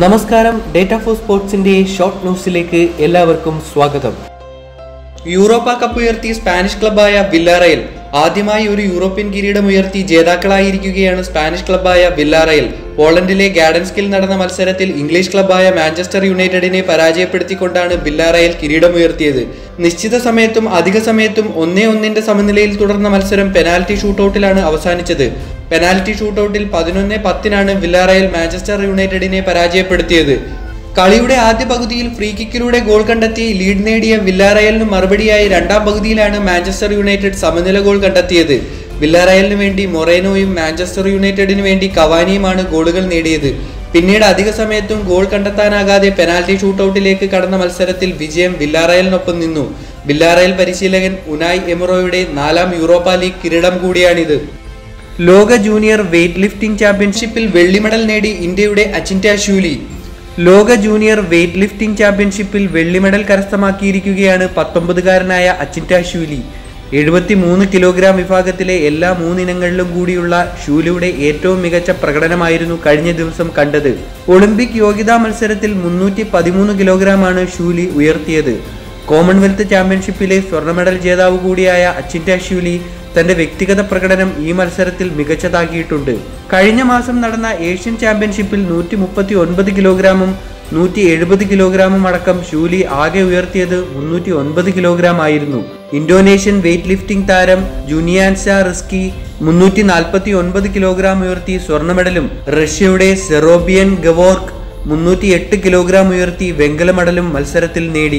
നമസ്കാരം data four സ്പോർട്സിന്റെ short ന്യൂസിലേക്ക് എല്ലാവർക്കും സ്വാഗതം യൂറോപ്പ കപ്പ് ഉയർത്തി സ്പാനിഷ് ക്ലബായ വില്ലാറയൽ ആദ്യമായി ഒരു യൂറോപ്യൻ കിരീടം ഉയർത്തി ജേതാക്കളായിരിക്കുകയാണ് സ്പാനിഷ് ക്ലബായ വില്ലാറയൽ പോളണ്ടിലെ ഗാഡൻസ്കിൽ നടന്ന മത്സരത്തിൽ ഇംഗ്ലീഷ് ക്ലബായ മാഞ്ചസ്റ്റർ യുണൈറ്റഡിനെ പരാജയപ്പെടുത്തിക്കൊണ്ടാണ് വില്ലാറയൽ കിരീടമുയർത്തിയത് നിശ്ചിത സമയത്തും അധിക സമയത്തും ഒന്നേ ഒന്നിന്റെ സമനിലയിൽ തുടർന്ന മത്സരം പെനാൽറ്റി ഷൂട്ടൌട്ടിലാണ് അവസാനിച്ചത് പെനാൽറ്റി ഷൂട്ടൌട്ടിൽ പതിനൊന്ന് പത്തിനാണ് വില്ലാറയൽ മാഞ്ചസ്റ്റർ യുണൈറ്റഡിനെ പരാജയപ്പെടുത്തിയത് കളിയുടെ ആദ്യ പകുതിയിൽ ഫ്രീ കിക്കിലൂടെ ഗോൾ കണ്ടെത്തി ലീഡ് നേടിയ വില്ലാറയലിന് മറുപടിയായി രണ്ടാം പകുതിയിലാണ് മാഞ്ചസ്റ്റർ യുണൈറ്റഡ് സമനില ഗോൾ കണ്ടെത്തിയത് വില്ലാറയലിന് വേണ്ടി മൊറേനോയും മാഞ്ചസ്റ്റർ യുണൈറ്റഡിന് വേണ്ടി കവാനിയുമാണ് ഗോളുകൾ നേടിയത് പിന്നീട് അധിക സമയത്തും ഗോൾ കണ്ടെത്താനാകാതെ പെനാൽറ്റി ഷൂട്ടൌട്ടിലേക്ക് കടന്ന മത്സരത്തിൽ വിജയം വില്ലാറയലിനൊപ്പം നിന്നു വില്ലാറയൽ പരിശീലകൻ ഉനായ് എമറോയുടെ നാലാം യൂറോപ്പ ലീഗ് കിരീടം കൂടിയാണിത് ലോക ജൂനിയർ വെയ്റ്റ് ലിഫ്റ്റിംഗ് ചാമ്പ്യൻഷിപ്പിൽ വെള്ളി മെഡൽ നേടി ഇന്ത്യയുടെ അച്ചിൻറ്റ ഷൂലി ലോക ജൂനിയർ വെയ്റ്റ് ലിഫ്റ്റിംഗ് ചാമ്പ്യൻഷിപ്പിൽ വെള്ളി മെഡൽ കരസ്ഥമാക്കിയിരിക്കുകയാണ് പത്തൊമ്പതുകാരനായ അച്ചിൻറ്റ ഷൂലി എഴുപത്തി മൂന്ന് കിലോഗ്രാം വിഭാഗത്തിലെ എല്ലാ മൂന്നിനങ്ങളിലും കൂടിയുള്ള ഷൂലിയുടെ ഏറ്റവും മികച്ച പ്രകടനമായിരുന്നു കഴിഞ്ഞ ദിവസം കണ്ടത് ഒളിമ്പിക് യോഗ്യതാ മത്സരത്തിൽ മുന്നൂറ്റി പതിമൂന്ന് കിലോഗ്രാമാണ് ഷൂലി ഉയർത്തിയത് കോമൺവെൽത്ത് ചാമ്പ്യൻഷിപ്പിലെ സ്വർണ്ണ മെഡൽ ജേതാവ് കൂടിയായ അച്ചിൻറ്റ ഷൂലി തന്റെ വ്യക്തിഗത പ്രകടനം ഈ മത്സരത്തിൽ മികച്ചതാക്കിയിട്ടുണ്ട് കഴിഞ്ഞ മാസം നടന്ന ഏഷ്യൻ ചാമ്പ്യൻഷിപ്പിൽ നൂറ്റി മുപ്പത്തി ഒൻപത് കിലോഗ്രാമും നൂറ്റി എഴുപത് കിലോഗ്രാമും അടക്കം ഷൂലി ആകെ ഉയർത്തിയത് മുന്നൂറ്റി ഒൻപത് കിലോഗ്രാം ആയിരുന്നു ഇന്തോനേഷ്യൻ വെയ്റ്റ് ലിഫ്റ്റിംഗ് താരം ജുനിയാൻസ റിസ്കി മുന്നൂറ്റി നാൽപ്പത്തി ഒൻപത് കിലോഗ്രാം ഉയർത്തി സ്വർണ്ണ മെഡലും റഷ്യയുടെ സെറോബിയൻ ഗവോർക്ക് മുന്നൂറ്റി എട്ട് കിലോഗ്രാം ഉയർത്തി വെങ്കല മെഡലും മത്സരത്തിൽ നേടി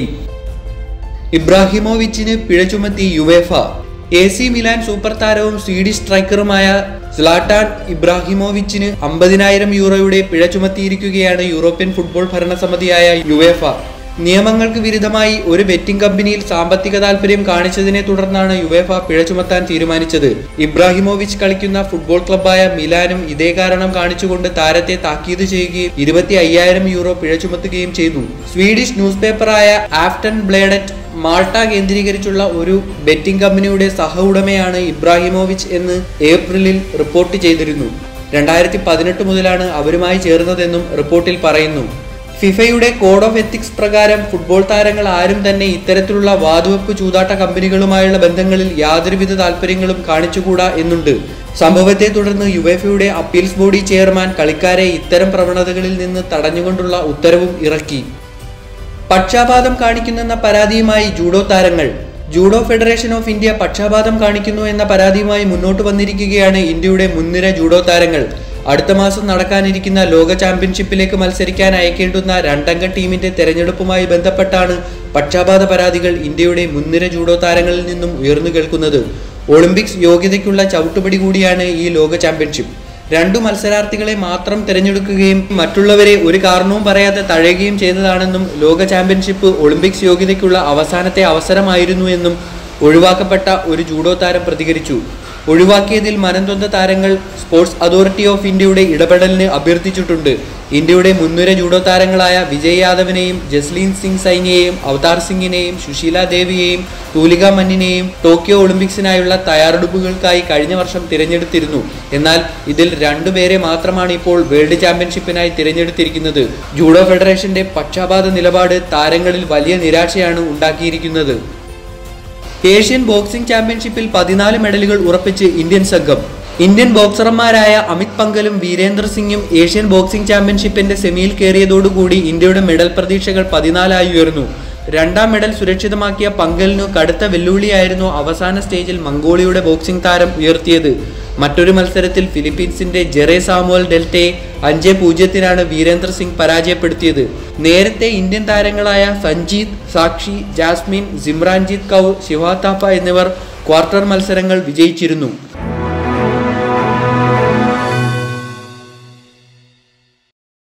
ഇബ്രാഹിമോവിച്ചിന് പിഴ ചുമത്തി UEFA A C Milan super താരവും സ്വീഡിഷ് സ്ട്രൈക്കറുമായ സ്ലാട്ടാൻ ഇബ്രാഹിമോവിച്ചിന് അമ്പതിനായിരം യൂറോയുടെ പിഴ ചുമത്തിയിരിക്കുകയാണ് യൂറോപ്യൻ ഫുട്ബോൾ ഭരണസമിതിയായ യുവേഫ നിയമങ്ങൾക്ക് വിരുദ്ധമായി ഒരു ബെറ്റിംഗ് കമ്പനിയിൽ സാമ്പത്തിക താൽപര്യം കാണിച്ചതിനെ തുടർന്നാണ് യുവേഫ പിഴ ചുമത്താൻ തീരുമാനിച്ചത് ഇബ്രാഹിമോവിച്ച് കളിക്കുന്ന ഫുട്ബോൾ ക്ലബ്ബായ മിലാനും ഇതേ കാരണം കാണിച്ചുകൊണ്ട് താരത്തെ താക്കീത് ചെയ്യുകയും ഇരുപത്തി അയ്യായിരം യൂറോ പിഴ ചുമത്തുകയും ചെയ്തു സ്വീഡിഷ് ന്യൂസ് പേപ്പറായ ആഫ്റ്റൺ ബ്ലേഡറ്റ് മാൾട്ട കേന്ദ്രീകരിച്ചുള്ള ഒരു ബെറ്റിംഗ് കമ്പനിയുടെ സഹ ഉടമയാണ് ഇബ്രാഹിമോവിച്ച് എന്ന് ഏപ്രിലിൽ റിപ്പോർട്ട് ചെയ്തിരുന്നു രണ്ടായിരത്തി പതിനെട്ട് മുതലാണ് അവരുമായി ചേർന്നതെന്നും റിപ്പോർട്ടിൽ പറയുന്നു ഫിഫയുടെ കോഡ് ഓഫ് എത്തിക്സ് പ്രകാരം ഫുട്ബോൾ താരങ്ങൾ ആരും തന്നെ ഇത്തരത്തിലുള്ള വാതുവെപ്പ് ചൂതാട്ട കമ്പനികളുമായുള്ള ബന്ധങ്ങളിൽ യാതൊരുവിധ താല്പര്യങ്ങളും കാണിച്ചുകൂടാ എന്നുണ്ട് സംഭവത്തെ തുടർന്ന് യുവേഫയുടെ അപ്പീൽസ് ബോഡി ചെയർമാൻ കളിക്കാരെ ഇത്തരം പ്രവണതകളിൽ നിന്ന് തടഞ്ഞുകൊണ്ടുള്ള ഉത്തരവും ഇറക്കി പക്ഷാപാതം കാണിക്കുന്നെന്ന പരാതിയുമായി ജൂഡോ താരങ്ങൾ ജൂഡോ ഫെഡറേഷൻ ഓഫ് ഇന്ത്യ പക്ഷാപാതം കാണിക്കുന്നു എന്ന പരാതിയുമായി മുന്നോട്ട് വന്നിരിക്കുകയാണ് ഇന്ത്യയുടെ മുൻനിര ജൂഡോ താരങ്ങൾ അടുത്ത മാസം നടക്കാനിരിക്കുന്ന ലോക ചാമ്പ്യൻഷിപ്പിലേക്ക് മത്സരിക്കാൻ അയക്കേണ്ടുന്ന രണ്ടംഗ ടീമിന്റെ തെരഞ്ഞെടുപ്പുമായി ബന്ധപ്പെട്ടാണ് പക്ഷാപാത പരാതികൾ ഇന്ത്യയുടെ മുൻനിര ജൂഡോ താരങ്ങളിൽ നിന്നും ഉയർന്നു കേൾക്കുന്നത് ഒളിമ്പിക്സ് യോഗ്യതയ്ക്കുള്ള ചവിട്ടുപടി കൂടിയാണ് ഈ ലോക ചാമ്പ്യൻഷിപ്പ് രണ്ടു മത്സരാർത്ഥികളെ മാത്രം തിരഞ്ഞെടുക്കുകയും മറ്റുള്ളവരെ ഒരു കാരണവും പറയാതെ തഴയുകയും ചെയ്തതാണെന്നും ലോക ചാമ്പ്യൻഷിപ്പ് ഒളിമ്പിക്സ് യോഗ്യതയ്ക്കുള്ള അവസാനത്തെ അവസരമായിരുന്നു എന്നും ഒഴിവാക്കപ്പെട്ട ഒരു ജൂഡോ താരം പ്രതികരിച്ചു ഒഴിവാക്കിയതിൽ മനംതൊന്ന താരങ്ങൾ സ്പോർട്സ് അതോറിറ്റി ഓഫ് ഇന്ത്യയുടെ ഇടപെടലിന് അഭ്യർത്ഥിച്ചിട്ടുണ്ട് ഇന്ത്യയുടെ മുൻനിര ജൂഡോ താരങ്ങളായ വിജയ് യാദവിനെയും ജസ്ലീൻ സിംഗ് സൈനിയെയും അവതാർ സിംഗിനെയും സുശീല ദേവിയെയും തൂലിക മന്നിനെയും ടോക്കിയോ ഒളിമ്പിക്സിനായുള്ള തയ്യാറെടുപ്പുകൾക്കായി കഴിഞ്ഞ വർഷം തിരഞ്ഞെടുത്തിരുന്നു എന്നാൽ ഇതിൽ രണ്ടുപേരെ മാത്രമാണ് ഇപ്പോൾ വേൾഡ് ചാമ്പ്യൻഷിപ്പിനായി തിരഞ്ഞെടുത്തിരിക്കുന്നത് ജൂഡോ ഫെഡറേഷന്റെ പക്ഷാപാത നിലപാട് താരങ്ങളിൽ വലിയ നിരാശയാണ് ഉണ്ടാക്കിയിരിക്കുന്നത് ഏഷ്യൻ ബോക്സിംഗ് ചാമ്പ്യൻഷിപ്പിൽ പതിനാല് മെഡലുകൾ ഉറപ്പിച്ച് ഇന്ത്യൻ സംഘം ഇന്ത്യൻ ബോക്സർമാരായ അമിത് പങ്കലും വീരേന്ദ്ര സിംഗും ഏഷ്യൻ ബോക്സിംഗ് ചാമ്പ്യൻഷിപ്പിന്റെ സെമിയിൽ കയറിയതോടുകൂടി ഇന്ത്യയുടെ മെഡൽ പ്രതീക്ഷകൾ പതിനാലായി ഉയർന്നു രണ്ടാം മെഡൽ സുരക്ഷിതമാക്കിയ പങ്കലിനു കടുത്ത വെല്ലുവിളിയായിരുന്നു അവസാന സ്റ്റേജിൽ മംഗോളിയുടെ ബോക്സിംഗ് താരം ഉയർത്തിയത് മറ്റൊരു മത്സരത്തിൽ ഫിലിപ്പീൻസിന്റെ ജെറേ സാമുവൽ ഡെൽറ്റയെ അഞ്ച് പൂജ്യത്തിനാണ് വീരേന്ദ്ര സിംഗ് പരാജയപ്പെടുത്തിയത് നേരത്തെ ഇന്ത്യൻ താരങ്ങളായ സഞ്ജീത് സാക്ഷി ജാസ്മിൻ സിമ്രാൻജീത് കൗർ ശിവ താപ്പ എന്നിവർ ക്വാർട്ടർ മത്സരങ്ങൾ വിജയിച്ചിരുന്നു